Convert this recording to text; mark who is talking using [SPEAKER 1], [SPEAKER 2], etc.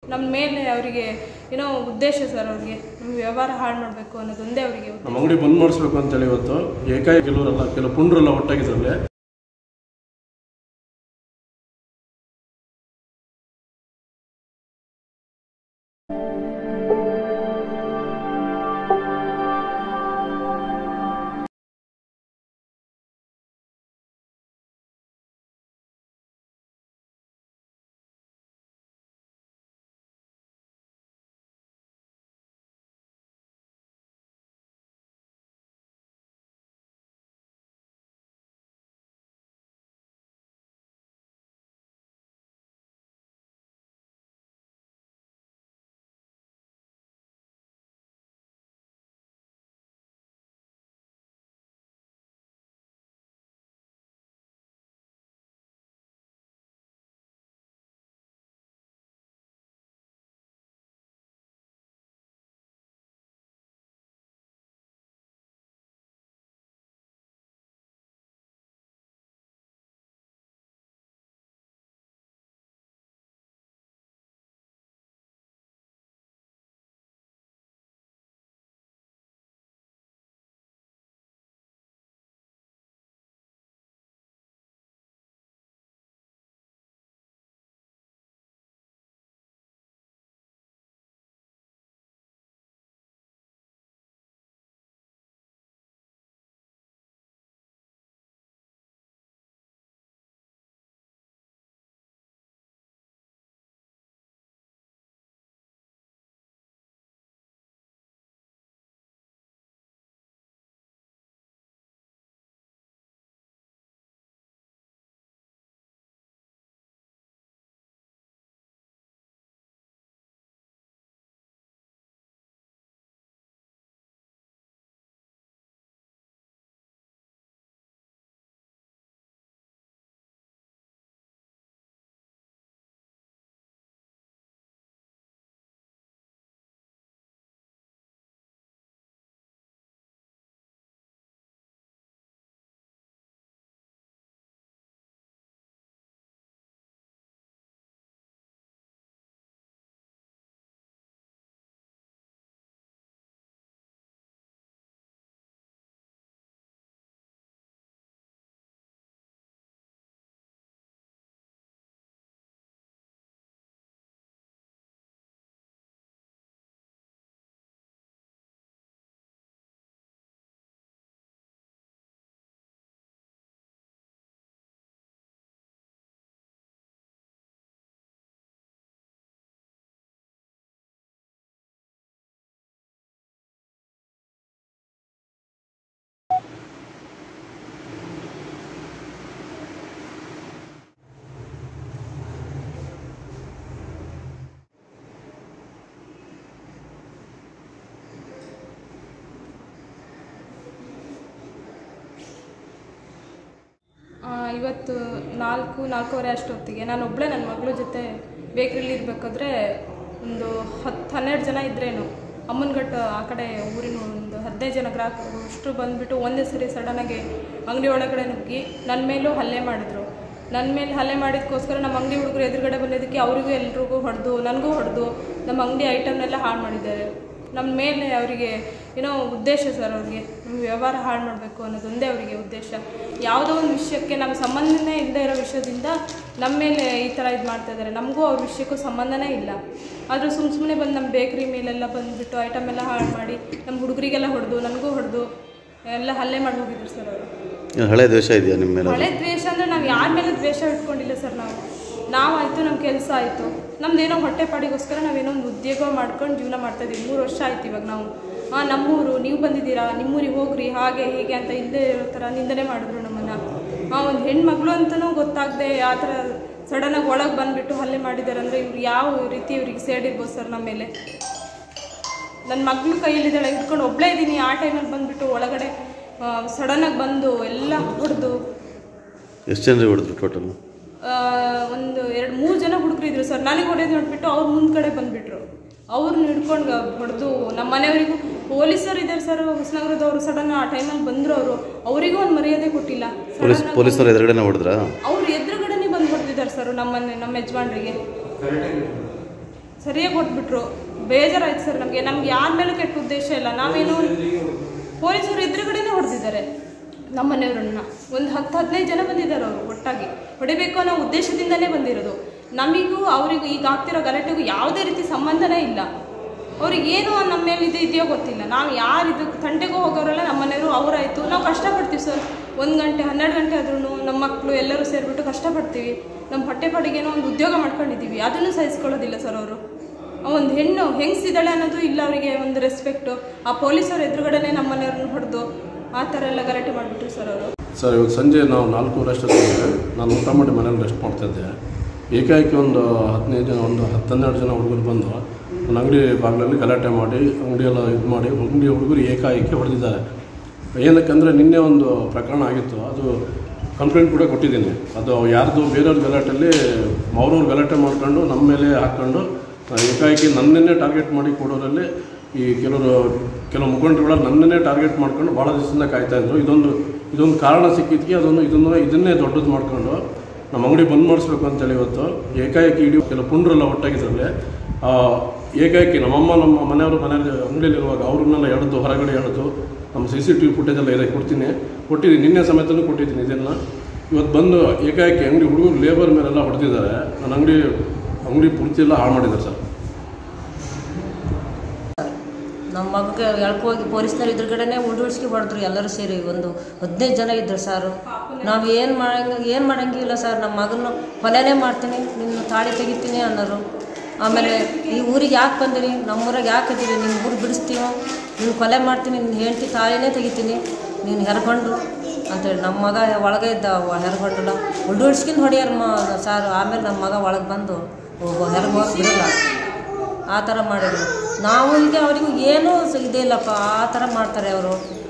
[SPEAKER 1] ನಮ್ಮ ಮೇಲೆ ಅವರಿಗೆ ಏನೋ ಉದ್ದೇಶ ಸರ್ ಅವ್ರಿಗೆ ನಮ್ಮ ವ್ಯವಹಾರ ಹಾಳು ಮಾಡಬೇಕು ಅನ್ನೋದೊಂದೇ ಅವರಿಗೆ
[SPEAKER 2] ನಮ್ಮ ಅಂಗಡಿ ಬಂದ್ ಮಾಡಿಸ್ಬೇಕು ಅಂತೇಳಿ ಇವತ್ತು ಏಕಾಏಕಿ ಕೆಲವರೆಲ್ಲ ಕೆಲವು ಪುಂಡ್ರೆಲ್ಲ ಒಟ್ಟಾಗಿದ್ರಲ್ಲಿ
[SPEAKER 1] ಆ, ಇವತ್ತು ನಾಲ್ಕು ನಾಲ್ಕೂವರೆ ಅಷ್ಟೊತ್ತಿಗೆ ನಾನು ಒಬ್ಬಳೇ ನನ್ನ ಮಗಳ ಜೊತೆ ಬೇಕ್ರಿಲಿ ಇರಬೇಕಾದ್ರೆ ಒಂದು ಹತ್ತು ಹನ್ನೆರಡು ಜನ ಇದ್ರೇನು ಅಮ್ಮನಗಟ್ಟು ಆ ಕಡೆ ಊರಿನ ಒಂದು ಹದಿನೈದು ಜನ ಗ್ರಾಹಕರು ಅಷ್ಟು ಬಂದುಬಿಟ್ಟು ಒಂದೇ ಸರಿ ಸಡನ್ನಾಗಿ ಅಂಗಡಿ ಒಳಗಡೆ ನುಗ್ಗಿ ನನ್ನ ಮೇಲೂ ಹಲ್ಲೆ ಮಾಡಿದ್ರು ನನ್ನ ಮೇಲೆ ಹಲ್ಲೆ ಮಾಡಿದಕ್ಕೋಸ್ಕರ ನಮ್ಮ ಅಂಗಡಿ ಹುಡುಗರು ಎದುರುಗಡೆ ಬಂದಿದ್ದಕ್ಕೆ ಅವರಿಗೂ ಎಲ್ರಿಗೂ ಹೊಡೆದು ನನಗೂ ಹೊಡೆದು ನಮ್ಮ ಅಂಗಡಿ ಐಟಮ್ನೆಲ್ಲ ಹಾಳು ಮಾಡಿದ್ದಾರೆ ನಮ್ಮ ಮೇಲೆ ಅವರಿಗೆ ಏನೋ ಉದ್ದೇಶ ಸರ್ ಅವ್ರಿಗೆ ನಮ್ಮ ವ್ಯವಹಾರ ಹಾಳು ಮಾಡಬೇಕು ಅನ್ನೋದೊಂದೇ ಅವರಿಗೆ ಉದ್ದೇಶ ಯಾವುದೋ ಒಂದು ವಿಷಯಕ್ಕೆ ನಮ್ಮ ಸಂಬಂಧನೇ ಇಲ್ಲದೆ ಇರೋ ವಿಷಯದಿಂದ ನಮ್ಮ ಮೇಲೆ ಈ ಥರ ಇದು ಮಾಡ್ತಾ ಇದ್ದಾರೆ ನಮಗೂ ಅವ್ರ ವಿಷಯಕ್ಕೂ ಸಂಬಂಧನೇ ಇಲ್ಲ ಆದರೂ ಸುಮ್ಮ ಸುಮ್ಮನೆ ಬಂದು ನಮ್ಮ ಬೇಕ್ರಿ ಮೇಲೆಲ್ಲ ಬಂದುಬಿಟ್ಟು ಐಟಮ್ ಎಲ್ಲ ಹಾಳು ಮಾಡಿ ನಮ್ಮ ಹುಡುಗರಿಗೆಲ್ಲ ಹೊಡೆದು ನನಗೂ ಹೊಡೆದು ಎಲ್ಲ ಹಲ್ಲೆ ಮಾಡಿ ಹೋಗಿದ್ರು ಸರ್ ಅವರು
[SPEAKER 3] ಏನು ಹಳೆ ದ್ವೇಷ ಇದೆಯಾ ನಿಮ್ಮ ಮೇಲೆ
[SPEAKER 1] ಹಳೆ ದ್ವೇಷ ಅಂದರೆ ನಾವು ಯಾರ ಮೇಲೆ ದ್ವೇಷ ಇಟ್ಕೊಂಡಿಲ್ಲ ಸರ್ ನಾವು ನಾವಾಯಿತು ನಮ್ಮ ಕೆಲಸ ಆಯಿತು ನಮ್ದೇನೋ ಹೊಟ್ಟೆ ಪಾಡಿಗೋಸ್ಕರ ನಾವೇನೋ ಒಂದು ಉದ್ಯೋಗ ಮಾಡ್ಕೊಂಡು ಜೀವನ ಮಾಡ್ತಾ ಇದೀವಿ ಮೂರು ವರ್ಷ ಆಯ್ತು ಇವಾಗ ನಾವು ಹಾಂ ನಮ್ಮೂರು ನೀವು ಬಂದಿದ್ದೀರಾ ನಿಮ್ಮೂರಿಗೆ ಹೋಗ್ರಿ ಹಾಗೆ ಹೀಗೆ ಅಂತ ಇಲ್ಲದೆ ಇರೋ ಥರ ನಿಂದನೆ ಮಾಡಿದ್ರು ನಮ್ಮನ್ನು ಹಾಂ ಒಂದು ಹೆಣ್ಮಗಳು ಅಂತಲೂ ಗೊತ್ತಾಗದೆ ಆ ಥರ ಸಡನ್ನಾಗಿ ಒಳಗೆ ಬಂದುಬಿಟ್ಟು ಹಲ್ಲೆ ಮಾಡಿದ್ದಾರೆ ಅಂದರೆ ಇವ್ರು ಯಾವ ರೀತಿ ಇವ್ರಿಗೆ ಸೇಡಿರ್ಬೋದು ಸರ್ ನಮ್ಮ ಮೇಲೆ ನನ್ನ ಮಗಳು ಕೈಯಲ್ಲಿದ್ದಾಳೆ ಇಟ್ಕೊಂಡು ಒಬ್ಬಳೇ ಇದ್ದೀನಿ ಆ ಟೈಮಲ್ಲಿ ಬಂದುಬಿಟ್ಟು ಒಳಗಡೆ ಸಡನ್ನಾಗಿ ಬಂದು ಎಲ್ಲ ಹೊಡೆದು
[SPEAKER 3] ಎಷ್ಟು ಜನರಿಗೆ ಹೊಡೆದ್ರು ಟೋಟಲ್
[SPEAKER 1] ಒಂದು ಎರಡು ಮೂರು ಜನ ಹುಡುಗರು ಇದ್ರು ಸರ್ ನನಗೆ ಹೊಡೆದು ನೋಡ್ಬಿಟ್ಟು ಅವ್ರು ಮುಂದ್ ಕಡೆ ಬಂದುಬಿಟ್ರು ಅವ್ರನ್ನ ಹಿಡ್ಕೊಂಡು ಹೊಡೆದು ನಮ್ಮ ಮನೆಯವರಿಗೂ ಪೊಲೀಸರು ಇದ್ದಾರೆ ಸರ್ ಹೊಸನಗರದವರು ಸಡನ್ ಆ ಟೈಮಲ್ಲಿ ಬಂದರು ಅವರು ಅವರಿಗೂ ಒಂದು ಮರ್ಯಾದೆ ಕೊಟ್ಟಿಲ್ಲ
[SPEAKER 3] ಪೊಲೀಸ್ ಪೊಲೀಸರು ಎದುರುಗಡೆನೇ ಹೊಡೆದ್ರಾ
[SPEAKER 1] ಅವ್ರು ಎದುರುಗಡೆನೇ ಬಂದು ಹೊಡೆದಿದ್ದಾರೆ ಸರ್ ನಮ್ಮ ಮನೆ ನಮ್ಮ ಯಜಮಾನ್ರಿಗೆ ಸರಿಯಾಗಿ ಕೊಟ್ಬಿಟ್ರು ಬೇಜಾರಾಯ್ತು ಸರ್ ನಮಗೆ ನಮ್ಗೆ ಯಾರ ಮೇಲೂ ಕೆಟ್ಟ ಉದ್ದೇಶ ಇಲ್ಲ ನಾವೇನು ಪೊಲೀಸರು ಎದುರುಗಡೆನೇ ಹೊಡೆದಿದ್ದಾರೆ ನಮ್ಮ ಮನೆಯವ್ರನ್ನ ಒಂದು ಹತ್ತು ಹದಿನೈದು ಜನ ಬಂದಿದ್ದಾರೆ ಅವರು ಒಟ್ಟಾಗಿ ಹೊಡಿಬೇಕು ಅನ್ನೋ ಉದ್ದೇಶದಿಂದನೇ ಬಂದಿರೋದು ನಮಗೂ ಅವರಿಗೂ ಈಗ ಆಗ್ತಿರೋ ಗಲಾಟೆಗೂ ಯಾವುದೇ ರೀತಿ ಸಂಬಂಧನೇ ಇಲ್ಲ ಅವ್ರಿಗೆ ಏನು ನಮ್ಮ ಮೇಲೆ ಇದು ಇದೆಯೋ ಗೊತ್ತಿಲ್ಲ ನಾವು ಯಾರು ಇದು ತಂಟೆಗೂ ಹೋಗೋರೆಲ್ಲ ನಮ್ಮ ಮನೆಯವರು ಅವರಾಯಿತು ನಾವು ಕಷ್ಟಪಡ್ತೀವಿ ಸರ್ ಒಂದು ಗಂಟೆ ಹನ್ನೆರಡು ಗಂಟೆ ಆದ್ರೂ ನಮ್ಮ ಮಕ್ಕಳು ಎಲ್ಲರೂ ಸೇರಿಬಿಟ್ಟು ಕಷ್ಟಪಡ್ತೀವಿ ನಮ್ಮ ಹೊಟ್ಟೆ ಪಾಡಿಗೇನೋ ಒಂದು ಉದ್ಯೋಗ ಮಾಡ್ಕೊಂಡಿದ್ದೀವಿ ಅದನ್ನು ಸಹಿಸ್ಕೊಳ್ಳೋದಿಲ್ಲ ಸರ್ ಅವರು ಒಂದು ಹೆಣ್ಣು ಹೆಂಗ್ಸಿದ್ದಾಳೆ ಅನ್ನೋದು ಇಲ್ಲ ಅವರಿಗೆ ಒಂದು ರೆಸ್ಪೆಕ್ಟು ಆ ಪೊಲೀಸರ ಎದುರುಗಡೆನೇ ನಮ್ಮ ಮನೆಯವ್ರನ್ನ ಹೊಡೆದು ಆ ಥರ ಎಲ್ಲ ಗಲಾಟೆ ಮಾಡಿಬಿಟ್ರು ಸರ್ ಅವರು
[SPEAKER 2] ಸರ್ ಇವತ್ತು ಸಂಜೆ ನಾವು ನಾಲ್ಕೂವರೆ ಅಷ್ಟೊತ್ತಿಗೆ ನಾನು ಊಟ ಮಾಡಿ ಮನೇಲಿ ರೆಸ್ಟ್ ಮಾಡ್ತಾಯಿದ್ದೆ ಏಕಾಏಕಿ ಒಂದು ಹದಿನೈದು ಜನ ಒಂದು ಹತ್ತು ಹನ್ನೆರಡು ಜನ ಹುಡುಗರು ಬಂದು ಒಂದು ಅಂಗಡಿ ಬಾಗಿಲಲ್ಲಿ ಗಲಾಟೆ ಮಾಡಿ ಅಂಗಡಿಯೆಲ್ಲ ಇದು ಮಾಡಿ ಅಂಗಡಿ ಹುಡುಗರು ಏಕಾಏಕಿ ಹೊಡೆದಿದ್ದಾರೆ ಏನಕ್ಕಂದರೆ ನಿನ್ನೆ ಒಂದು ಪ್ರಕರಣ ಆಗಿತ್ತು ಅದು ಕಂಪ್ಲೇಂಟ್ ಕೂಡ ಕೊಟ್ಟಿದ್ದೀನಿ ಅದು ಯಾರ್ದು ಬೇರೆಯವ್ರ ಗಲಾಟೆಯಲ್ಲಿ ಅವ್ರವ್ರ ಗಲಾಟೆ ಮಾಡ್ಕೊಂಡು ನಮ್ಮ ಮೇಲೆ ಹಾಕ್ಕೊಂಡು ಏಕಾಏಕಿ ನನ್ನನ್ನೇ ಟಾರ್ಗೆಟ್ ಮಾಡಿ ಕೊಡೋರಲ್ಲಿ ಈ ಕೆಲವರು ಕೆಲವು ಮುಖಂಡರುಗಳ ನನ್ನನ್ನೇ ಟಾರ್ಗೆಟ್ ಮಾಡ್ಕೊಂಡು ಭಾಳ ದಿವಸದಿಂದ ಕಾಯ್ತಾ ಇದ್ರು ಇದೊಂದು ಇದೊಂದು ಕಾರಣ ಸಿಕ್ಕಿದ್ದಕ್ಕೆ ಅದೊಂದು ಇದನ್ನು ಇದನ್ನೇ ದೊಡ್ಡದು ಮಾಡ್ಕೊಂಡು ನಮ್ಮ ಅಂಗಡಿ ಬಂದ್ ಮಾಡಿಸ್ಬೇಕು ಅಂತೇಳಿ ಇವತ್ತು ಏಕಾಏಕಿ ಇಡೀ ಕೆಲವು ಪುಂಡ್ರೆಲ್ಲ ಒಟ್ಟಾಗಿದ್ರಲ್ಲಿ ಆ, ಏಕಾಏಕಿ ನಮ್ಮಮ್ಮ ನಮ್ಮ ಮನೆಯವರು ಮನೆಯಲ್ಲಿ ಅಂಗಡಿಯಲ್ಲಿರುವಾಗ ಅವ್ರನ್ನೆಲ್ಲ ಎಳೆದು ಹೊರಗಡೆ ಎಳೆದು ನಮ್ಮ C C T V footage ಎಲ್ಲ ಇದೆ ಕೊಡ್ತೀನಿ ಕೊಟ್ಟಿದ್ದೀನಿ ನಿನ್ನೆ ಸಮೇತನೂ ಕೊಟ್ಟಿದ್ದೀನಿ ಇದನ್ನು ಇವತ್ತು ಬಂದು ಏಕಾಏಕಿ ಅಂಗಡಿ ಹುಡುಗರು ಲೇಬರ್ ಮೇಲೆಲ್ಲ ಹೊಡೆದಿದ್ದಾರೆ ನನ್ನ ಅಂಗಡಿ ಅಂಗಡಿ ಪೂರ್ತಿ ಎಲ್ಲ ಹಾಳು ಮಾಡಿದ್ದಾರೆ ಸರ್
[SPEAKER 4] ನಮ್ಮ ಮಗಗೆ ಎಳ್ಕೋಗಿ ಪೊಲೀಸ್ನವ್ರು ಎದುರುಗಡೆನೆ ಉಳ್ದುಳ್ಸ್ಕಿ ಹೊಡೆದ್ರು ಎಲ್ಲರೂ ಸೇರಿ ಒಂದು ಹದಿನೈದು ಜನ ಇದ್ರು ಸಾರು ನಾವು ಏನು ಮಾಡಂಗ ಏನು ಮಾಡಂಗಿಲ್ಲ ಸರ್ ನಮ್ಮ ಮಗನ ಕೊಲೆನೇ ಮಾಡ್ತೀನಿ ನಿನ್ನ ತಾಳಿ ತೆಗಿತೀನಿ ಅನ್ನೋರು ಆಮೇಲೆ ಈ ಊರಿಗೆ ಯಾಕೆ ಬಂದಿರಿ ನಮ್ಮೂರಾಗೆ ಯಾಕೆ ಇದೀರಿ ನಿಮ್ಮ ಊರು ಬಿಡಿಸ್ತೀವೋ ನೀನು ಕೊಲೆ ಮಾಡ್ತೀನಿ ನಿನ್ನ ಹೆಂಡತಿ ತಾಳಿನೇ ತೆಗಿತೀನಿ ನೀನು ಹೆರ್ಕೊಂಡು ಅಂತೇಳಿ ನಮ್ಮ ಮಗ ಒಳಗೆ ಇದ್ದ ಹೆರ್ಗೊಂಡಲ್ಲ ಉಳ್ದುಳ್ಸ್ಕಿಂದು ಹೊಡಿಯಾರ ಮ ಸಾರು ಆಮೇಲೆ ನಮ್ಮ ಮಗ ಒಳಗೆ ಬಂದು ಹೆರ್ಗೋಗಿ ಬಿಡಲ್ಲ ಆ ಥರ ಮಾಡಿದ್ರು ನಾವು ಈಗ ಅವರಿಗೂ ಏನೂ ಸ- ಇದೇ ಇಲ್ಲಪ್ಪ ಆ ಥರ ಮಾಡ್ತಾರೆ ಅವರು